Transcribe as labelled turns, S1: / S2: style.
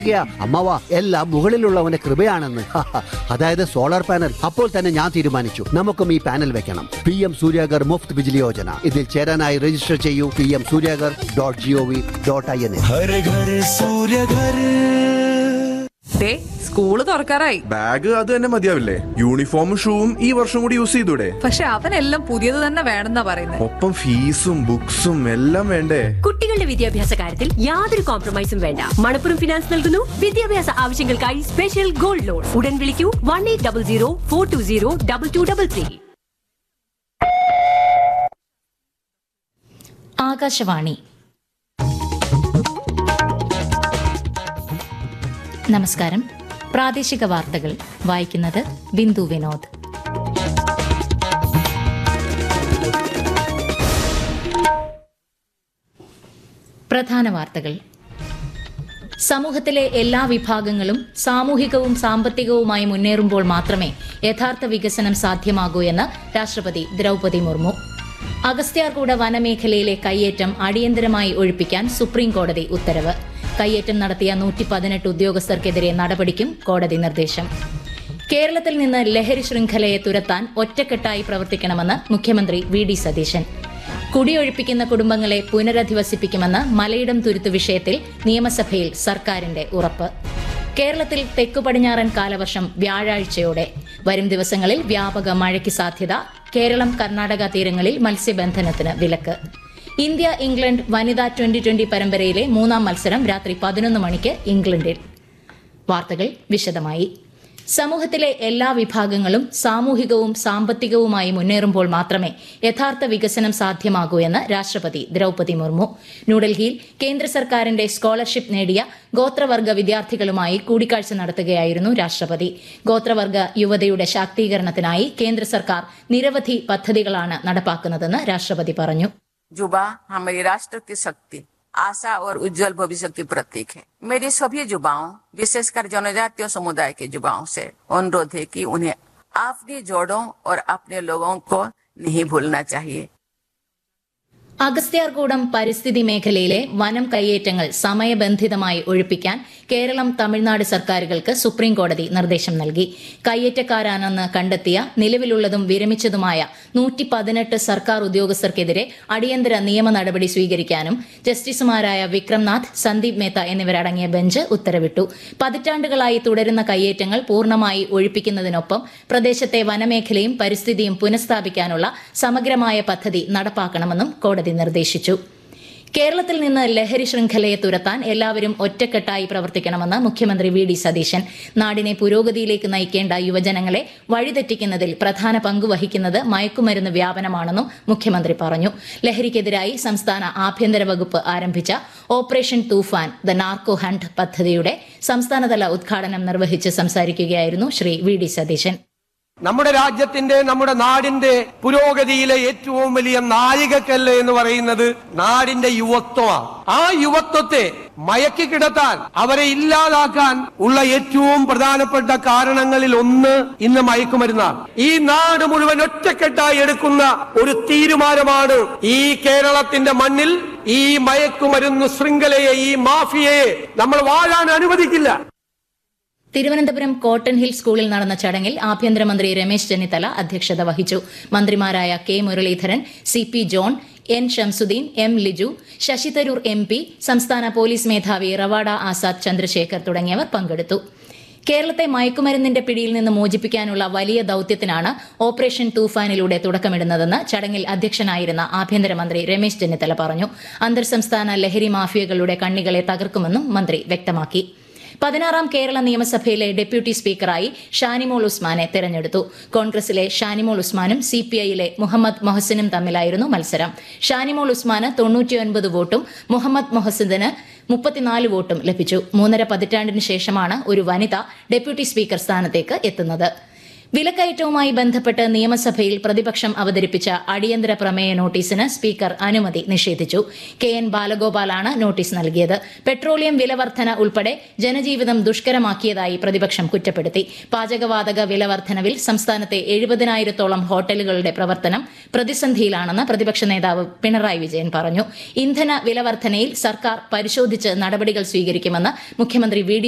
S1: അമ്മവ എല്ലാം മുകളിലുള്ളവന്റെ കൃപയാണെന്ന് അതായത് solar panel അപ്പോൾ തന്നെ ഞാൻ തീരുമാനിച്ചു നമുക്കും ഈ പാനൽ വെക്കണം പി എം സൂര്യാഗർ മുഫ്ത് ബിജിലി യോജന ഇതിൽ ചേരാനായി രജിസ്റ്റർ ചെയ്യൂ P M Suryaghar dot G O V dot I N
S2: Har Ghar Surya Ghar
S3: ദേ സ്കൂള് തുറക്കാറായി
S4: ബാഗ് അത് തന്നെ മതിയാവില്ലേ യൂണിഫോമും ഷൂവും ഈ വർഷം കൂടി യൂസ് ചെയ്തൂടെ
S3: പക്ഷെ അവനെല്ലാം പുതിയത് തന്നെ വേണമെന്നാ പറയുന്നത്
S4: ഒപ്പം ഫീസും ബുക്സും എല്ലാം വേണ്ടേ
S5: കുട്ടികളുടെ വിദ്യാഭ്യാസ കാര്യത്തിൽ യാതൊരു കോംപ്രമൈസും വേണ്ട മണപ്പുറം ഫിനാൻസ് നൽകുന്നു വിദ്യാഭ്യാസ ആവശ്യങ്ങൾക്കായി സ്പെഷ്യൽ ഗോൾഡ് ലോൺ ഉടൻ വിളിക്കൂ one eight double zero four two zero double two double three
S6: Akashvani നമസ്കാരം പ്രാദേശിക വാർത്തകൾ വായിക്കുന്നത് ബിന്ദു വിനോദ് പ്രധാന വാർത്തകൾ സമൂഹത്തിലെ എല്ലാ വിഭാഗങ്ങളും സാമൂഹികവും സാമ്പത്തികവുമായി മുന്നേറുമ്പോൾ മാത്രമേ യഥാർത്ഥ വികസനം സാധ്യമാകൂ എന്ന് രാഷ്ട്രപതി ദ്രൗപതി മുർമു അഗസ്ത്യാർകൂട വനമേഖലയിലെ കയ്യേറ്റം അടിയന്തരമായി ഒഴിപ്പിക്കാൻ സുപ്രീം കോടതി ഉത്തരവ് കയ്യേറ്റം നടത്തിയ നൂറ്റി പതിനെട്ട് ഉദ്യോഗസ്ഥർക്കെതിരെ നടപടിക്കും കോടതി നിർദ്ദേശം കേരളത്തിൽ നിന്ന് ലഹരി ശൃംഖലയെ തുരത്താൻ ഒറ്റക്കെട്ടായി പ്രവർത്തിക്കണമെന്ന് മുഖ്യമന്ത്രി വി ഡി സതീശൻ കുടിയൊഴിപ്പിക്കുന്ന കുടുംബങ്ങളെ പുനരധിവസിപ്പിക്കുമെന്ന് മലയിടം തുരുത്ത് വിഷയത്തിൽ നിയമസഭയിൽ സർക്കാരിന്റെ ഉറപ്പ് കേരളത്തിൽ തെക്കു പടിഞ്ഞാറൻ കാലവർഷം വ്യാഴാഴ്ചയോടെ വരും ദിവസങ്ങളിൽ വ്യാപക മഴയ്ക്ക് സാധ്യത കേരളം കർണാടക തീരങ്ങളിൽ മത്സ്യബന്ധനത്തിന് വിലക്ക് ഇന്ത്യ ഇംഗ്ലണ്ട് വനിതാ ട്വന്റി ട്വന്റി പരമ്പരയിലെ മൂന്നാം മത്സരം രാത്രി പതിനൊന്ന് മണിക്ക് ഇംഗ്ലണ്ടിൽ വാർത്തകൾ വിശദമായി സമൂഹത്തിലെ എല്ലാ വിഭാഗങ്ങളും സാമൂഹികവും സാമ്പത്തികവുമായി മുന്നേറുമ്പോൾ മാത്രമേ യഥാർത്ഥ വികസനം സാധ്യമാകൂ എന്ന് രാഷ്ട്രപതി ദ്രൗപതി മുർമു ന്യൂഡൽഹിയിൽ കേന്ദ്ര സർക്കാരിന്റെ സ്കോളർഷിപ്പ് നേടിയ ഗോത്രവർഗ വിദ്യാർത്ഥികളുമായി കൂടിക്കാഴ്ച നടത്തുകയായിരുന്നു രാഷ്ട്രപതി ഗോത്രവർഗ യുവതയുടെ ശാക്തീകരണത്തിനായി കേന്ദ്ര സർക്കാർ നിരവധി പദ്ധതികളാണ് നടപ്പാക്കുന്നതെന്ന് രാഷ്ട്രപതി പറഞ്ഞു
S7: युवा हमारी राष्ट्र की शक्ति आशा और उज्जवल भविष्य की प्रतीक है मेरी सभी युवाओं विशेषकर जनजातीय समुदाय के युवाओं से अनुरोध है कि उन्हें अपनी जोड़ों और अपने लोगों को नहीं भूलना चाहिए
S6: അഗസ്ത്യാർകൂടം പരിസ്ഥിതി മേഖലയിലെ വനം കയ്യേറ്റങ്ങൾ സമയബന്ധിതമായി ഒഴിപ്പിക്കാൻ കേരളം തമിഴ്നാട് സർക്കാരുകൾക്ക് സുപ്രീം കോടതി നിർദ്ദേശം നൽകി കയ്യേറ്റക്കാരാണെന്ന് കണ്ടെത്തിയ നിലവിലുള്ളതും വിരമിച്ചതുമായ നൂറ്റി പതിനെട്ട് സർക്കാർ ഉദ്യോഗസ്ഥർക്കെതിരെ അടിയന്തര നിയമ നടപടി സ്വീകരിക്കാനും ജസ്റ്റിസുമാരായ വിക്രംനാഥ് സന്ദീപ് മേത്ത എന്നിവരടങ്ങിയ ബെഞ്ച് ഉത്തരവിട്ടു പതിറ്റാണ്ടുകളായി തുടരുന്ന കയ്യേറ്റങ്ങൾ പൂർണ്ണമായി ഒഴിപ്പിക്കുന്നതിനൊപ്പം പ്രദേശത്തെ വനമേഖലയും പരിസ്ഥിതിയും പുനഃസ്ഥാപിക്കാനുള്ള സമഗ്രമായ പദ്ധതി നടപ്പാക്കണമെന്നും കോടതി നിർദ്ദേശിച്ചു കേരളത്തിൽ നിന്ന് ലഹരി ശൃംഖലയെ തുരത്താൻ എല്ലാവരും ഒറ്റക്കെട്ടായി പ്രവർത്തിക്കണമെന്ന് മുഖ്യമന്ത്രി വി ഡി സതീശൻ നാടിനെ പുരോഗതിയിലേക്ക് നയിക്കേണ്ട യുവജനങ്ങളെ വഴിതെറ്റിക്കുന്നതിൽ പ്രധാന പങ്ക് വഹിക്കുന്നത് മയക്കുമരുന്ന് വ്യാപനമാണെന്നും മുഖ്യമന്ത്രി പറഞ്ഞു ലഹരിക്കെതിരായി സംസ്ഥാന ആഭ്യന്തര വകുപ്പ് ആരംഭിച്ച operation Toofan the narco hunt പദ്ധതിയുടെ സംസ്ഥാനതല ഉദ്ഘാടനം നിർവഹിച്ച് സംസാരിക്കുകയായിരുന്നു ശ്രീ വി ഡി സതീശൻ
S8: നമ്മുടെ രാജ്യത്തിന്റെ നമ്മുടെ നാടിന്റെ പുരോഗതിയിലെ ഏറ്റവും വലിയ നാഴികക്കല്ല് എന്ന് പറയുന്നത് നാടിന്റെ യുവത്വമാണ് ആ യുവത്വത്തെ മയക്കി കിടത്താൻ അവരെ ഇല്ലാതാക്കാൻ ഉള്ള ഏറ്റവും പ്രധാനപ്പെട്ട കാരണങ്ങളിൽ ഒന്ന് ഇന്ന് മയക്കുമരുന്നാണ് ഈ നാട് മുഴുവൻ ഒറ്റക്കെട്ടായി എടുക്കുന്ന ഒരു തീരുമാനമാണ് ഈ കേരളത്തിന്റെ മണ്ണിൽ ഈ മയക്കുമരുന്ന് ശൃംഖലയെ ഈ മാഫിയയെ നമ്മൾ വാഴാൻ അനുവദിക്കില്ല
S6: തിരുവനന്തപുരം കോട്ടൺ ഹിൽ സ്കൂളിൽ നടന്ന ചടങ്ങിൽ ആഭ്യന്തരമന്ത്രി രമേശ് ചെന്നിത്തല അധ്യക്ഷത വഹിച്ചു മന്ത്രിമാരായ K Muraleedharan C P John N Shamsuddin M Liju Shashi Tharoor M P സംസ്ഥാന പോലീസ് മേധാവി റവാഡ ആസാദ് ചന്ദ്രശേഖർ തുടങ്ങിയവർ പങ്കെടുത്തു കേരളത്തെ മയക്കുമരുന്നിന്റെ പിടിയിൽ നിന്ന് മോചിപ്പിക്കാനുള്ള വലിയ ദൌത്യത്തിനാണ് ഓപ്പറേഷൻ തൂഫാനിലൂടെ തുടക്കമിടുന്നതെന്ന് ചടങ്ങിൽ അധ്യക്ഷനായിരുന്ന ആഭ്യന്തരമന്ത്രി രമേശ് ചെന്നിത്തല പറഞ്ഞു അന്തർ സംസ്ഥാന ലഹരി മാഫിയകളുടെ കണ്ണികളെ തകർക്കുമെന്നും മന്ത്രി വ്യക്തമാക്കി പതിനാറാം കേരള നിയമസഭയിലെ ഡെപ്യൂട്ടി സ്പീക്കറായി ഷാനിമോൾ ഉസ്മാനെ തെരഞ്ഞെടുത്തു കോൺഗ്രസിലെ ഷാനിമോൾ ഉസ്മാനും സി പി ഐയിലെ മുഹമ്മദ് മൊഹസിനും തമ്മിലായിരുന്നു മത്സരം ഷാനിമോൾ ഉസ്മാന് തൊണ്ണൂറ്റിയൊൻപത് വോട്ടും മുഹമ്മദ് മൊഹസിന് മുപ്പത്തിനാല് വോട്ടും ലഭിച്ചു മൂന്നര പതിറ്റാണ്ടിന് ശേഷമാണ് ഒരു വനിത ഡെപ്യൂട്ടി സ്പീക്കർ സ്ഥാനത്തേക്ക് എത്തുന്നത് വിലക്കയറ്റവുമായി ബന്ധപ്പെട്ട് നിയമസഭയിൽ പ്രതിപക്ഷം അവതരിപ്പിച്ച അടിയന്തര പ്രമേയ നോട്ടീസിന് സ്പീക്കർ അനുമതി നിഷേധിച്ചു കെ എൻ ബാലഗോപാലാണ് നോട്ടീസ് നൽകിയത് പെട്രോളിയം വിലവർധന ഉൾപ്പെടെ ജനജീവിതം ദുഷ്കരമാക്കിയതായി പ്രതിപക്ഷം കുറ്റപ്പെടുത്തി പാചകവാതക വിലവർധനവിൽ സംസ്ഥാനത്തെ എഴുപതിനായിരത്തോളം ഹോട്ടലുകളുടെ പ്രവർത്തനം പ്രതിസന്ധിയിലാണെന്ന് പ്രതിപക്ഷ നേതാവ് പിണറായി വിജയൻ പറഞ്ഞു ഇന്ധന വിലവർധനയിൽ സർക്കാർ പരിശോധിച്ച് നടപടികൾ സ്വീകരിക്കുമെന്ന് മുഖ്യമന്ത്രി വി ഡി